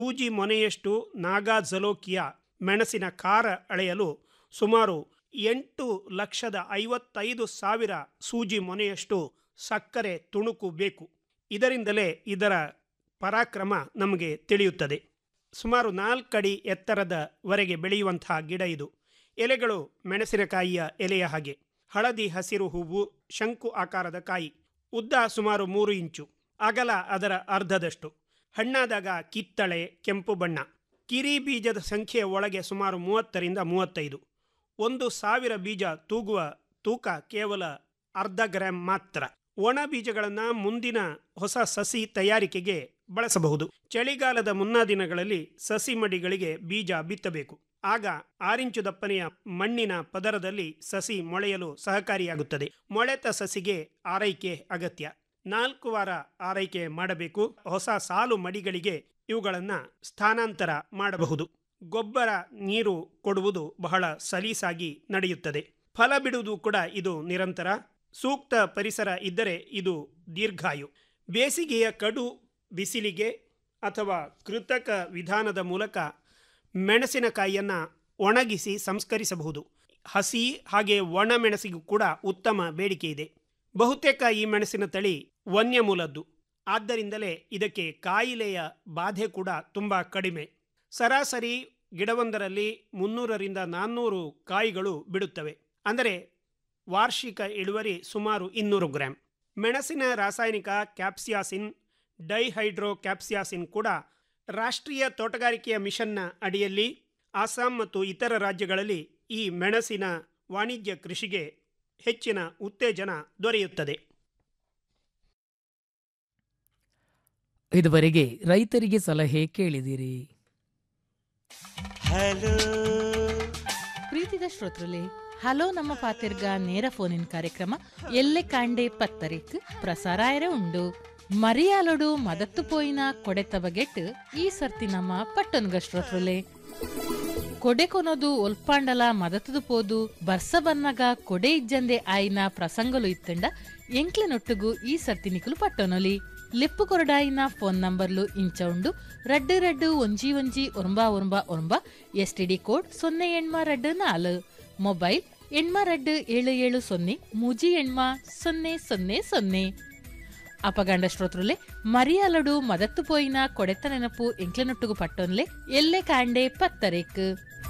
ಸೂಜಿ ಮೊನೆಯಷ್ಟು ನಾಗಾ ಜಲೋಕಿಯ ಮೆಣಸಿನ ಖಾರ ಅಳೆಯಲು ಸುಮಾರು ಎಂಟು ಲಕ್ಷದ ಐವತ್ತೈದು ಸಾವಿರ ಸೂಜಿ ಮೊನೆಯಷ್ಟು ಸಕ್ಕರೆ ತುಣುಕು ಬೇಕು ಇದರಿಂದಲೇ ಇದರ ಪರಾಕ್ರಮ ನಮಗೆ ತಿಳಿಯುತ್ತದೆ ಸುಮಾರು ನಾಲ್ಕಡಿ ಎತ್ತರದವರೆಗೆ ಬೆಳೆಯುವಂತಹ ಗಿಡ ಇದು ಎಲೆಗಳು ಮೆಣಸಿನಕಾಯಿಯ ಎಲೆಯ ಹಾಗೆ ಹಳದಿ ಹಸಿರು ಹೂವು ಶಂಕು ಆಕಾರದ ಕಾಯಿ ಉದ್ದ ಸುಮಾರು ಮೂರು ಇಂಚು ಅಗಲ ಅದರ ಅರ್ಧದಷ್ಟು ಹಣ್ಣಾದಾಗ ಕಿತ್ತಳೆ ಕೆಂಪು ಬಣ್ಣ ಕಿರಿ ಬೀಜದ ಸಂಖ್ಯೆಯ ಒಳಗೆ ಸುಮಾರು ಮೂವತ್ತರಿಂದ ಮೂವತ್ತೈದು ಒಂದು ಸಾವಿರ ಬೀಜ ತೂಗುವ ತೂಕ ಕೇವಲ ಅರ್ಧ ಗ್ರಾಂ ಮಾತ್ರ ಒಣ ಬೀಜಗಳನ್ನು ಮುಂದಿನ ಹೊಸ ಸಸಿ ತಯಾರಿಕೆಗೆ ಬಳಸಬಹುದು ಚಳಿಗಾಲದ ಮುನ್ನಾ ದಿನಗಳಲ್ಲಿ ಸಸಿ ಮಡಿಗಳಿಗೆ ಬೀಜ ಬಿತ್ತಬೇಕು ಆಗ ಆರಿಂಚು ದಪ್ಪನೆಯ ಮಣ್ಣಿನ ಪದರದಲ್ಲಿ ಸಸಿ ಮೊಳೆಯಲು ಸಹಕಾರಿಯಾಗುತ್ತದೆ ಮೊಳೆತ ಸಸಿಗೆ ಆರೈಕೆ ಅಗತ್ಯ ನಾಲ್ಕು ವಾರ ಆರೈಕೆ ಮಾಡಬೇಕು ಹೊಸ ಸಾಲು ಮಡಿಗಳಿಗೆ ಇವುಗಳನ್ನು ಸ್ಥಾನಾಂತರ ಮಾಡಬಹುದು ಗೊಬ್ಬರ ನೀರು ಕೊಡುವುದು ಬಹಳ ಸಲೀಸಾಗಿ ನಡೆಯುತ್ತದೆ ಫಲ ಬಿಡುವುದು ಕೂಡ ಇದು ನಿರಂತರ ಸೂಕ್ತ ಪರಿಸರ ಇದ್ದರೆ ಇದು ದೀರ್ಘಾಯು ಬೇಸಿಗೆಯ ಕಡು ಬಿಸಿಲಿಗೆ ಅಥವಾ ಕೃತಕ ವಿಧಾನದ ಮೂಲಕ ಮೆಣಸಿನಕಾಯಿಯನ್ನು ಒಣಗಿಸಿ ಸಂಸ್ಕರಿಸಬಹುದು ಹಸಿ ಹಾಗೆ ಒಣ ಮೆಣಸಿಗೂ ಕೂಡ ಉತ್ತಮ ಬೇಡಿಕೆ ಇದೆ ಬಹುತೇಕ ಈ ಮೆಣಸಿನ ತಳಿ ವನ್ಯ ಮೂಲದ್ದು ಆದ್ದರಿಂದಲೇ ಇದಕ್ಕೆ ಕಾಯಿಲೆಯ ಬಾಧೆ ಕೂಡ ತುಂಬ ಕಡಿಮೆ ಸರಾಸರಿ ಗಿಡವೊಂದರಲ್ಲಿ ಮುನ್ನೂರರಿಂದ ನಾನ್ನೂರು ಕಾಯಿಗಳು ಬಿಡುತ್ತವೆ ಅಂದರೆ ವಾರ್ಷಿಕ ಇಳುವರಿ ಸುಮಾರು ಇನ್ನೂರು ಗ್ರಾಂ ಮೆಣಸಿನ ರಾಸಾಯನಿಕ ಕ್ಯಾಪ್ಸಿಯಾಸಿನ್ ಡೈಹೈಡ್ರೋ ಕ್ಯಾಪ್ಸಿಯಾಸಿನ್ ಕೂಡ ರಾಷ್ಟ್ರೀಯ ತೋಟಗಾರಿಕೆಯ ಮಿಷನ್ನ ಅಡಿಯಲ್ಲಿ ಅಸ್ಸಾಂ ಮತ್ತು ಇತರ ರಾಜ್ಯಗಳಲ್ಲಿ ಈ ಮೆಣಸಿನ ವಾಣಿಜ್ಯ ಕೃಷಿಗೆ ಹೆಚ್ಚಿನ ಉತ್ತೇಜನ ದೊರೆಯುತ್ತದೆ ಇದುವರೆಗೆ ರೈತರಿಗೆ ಸಲಹೆ ಕೇಳಿದಿರಿ ಹಲೋ ಪ್ರೀತಿದ ಶ್ರೋತೃಲೆ ಹಲೋ ನಮ್ಮ ಪಾತಿರ್ಗ ನೇರ ಫೋನಿನ್ ಕಾರ್ಯಕ್ರಮ ಎಲ್ಲೆ ಕಾಂಡೆ ಪತ್ತರಿಕ್ ಪ್ರಸಾರಾಯರೆ ಉಂಡು ಮರಿಯಾಲೊಡು ಮದತ್ತು ಪೋಯಿನ ಕೊಡೆತ ಬಗೆಟ್ ಈ ಸರ್ತಿ ನಮ್ಮ ಪಟ್ಟನ್ಗ ಶ್ರೋತೃಲೆ ಕೊಡೆ ಕೊನೋದು ಒಲ್ಪಾಂಡಲ ಮದತದು ಪೋದು ಬರ್ಸ ಬನ್ನಗ ಕೊಡೆ ಇಜ್ಜಂದೆ ಆಯ್ನ ಪ್ರಸಂಗಲು ಇತ್ತಂಡ ಎಂಕ್ಲೆನೊಟ್ಟುಗು ಈ ಸರ್ತಿ ನಿಕುಲು ಪಟ್ಟೊನೊಲಿ ಲೆಪ್ಪು ಕೊರಡಾಯಿನ ಫೋನ್ ನಂಬರ್ಲು ಇಂಚ ಉಂಡು ರಡ್ಡು ರಡ್ಡು ಒಂಜಿ ಒಂಜಿ ಒರಂಬ ಒರಂಬ ಒರಂಬ ಎಸ್ ಟಿ ಡಿ ಕೋಡ್ ಸೊನ್ನೆ ಎಣ್ಮ ರಡ್ಡು ನಾಲು ಮೊಬೈಲ್ ಎಣ್ಮ ರಡ್ಡು ಏಳು ಏಳು ಸೊನ್ನೆ ಮೂಜಿ ಎಣ್ಮ ಸೊನ್ನೆ ಸೊನ್ನೆ ಸೊನ್ನೆ ಅಪಗಂಡ ಶ್ರೋತೃಲೆ ಮರಿಯಾಲಡು ಮದತ್ತು ಪೋಯಿನ ಕೊಡೆತ್ತ ನೆನಪು ಎಂಕ್ಲೆನೊಟ್ಟುಗು ಪಟ್ಟೊನ್ಲೆ ಎಲ್ಲೆ ಕಾಂಡೆ ಪತ್ತರೇಕ್